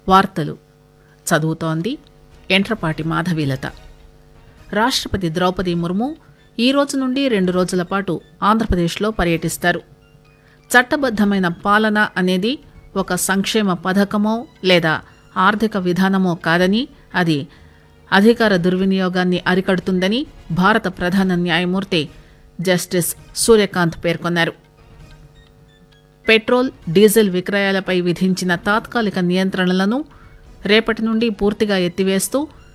వార్తలు చదువుతోంది ఎంట్రపాటి మాధవీలత రాష్ట్రపతి ద్రౌపది ముర్ము ఈ రోజు నుండి రెండు రోజుల పాటు ఆంధ్రప్రదేశ్లో పర్యటిస్తారు చట్టబద్దమైన పాలన అనేది ఒక సంక్షేమ పథకమో లేదా ఆర్థిక విధానమో కాదని అది అధికార దుర్వినియోగాన్ని అరికడుతుందని భారత ప్రధాన న్యాయమూర్తి జస్టిస్ సూర్యకాంత్ పేర్కొన్నారు పెట్రోల్ డీజిల్ విక్రయాలపై విధించిన తాత్కాలిక నియంత్రణలను రేపటి నుండి పూర్తిగా ఎత్తివేస్తూ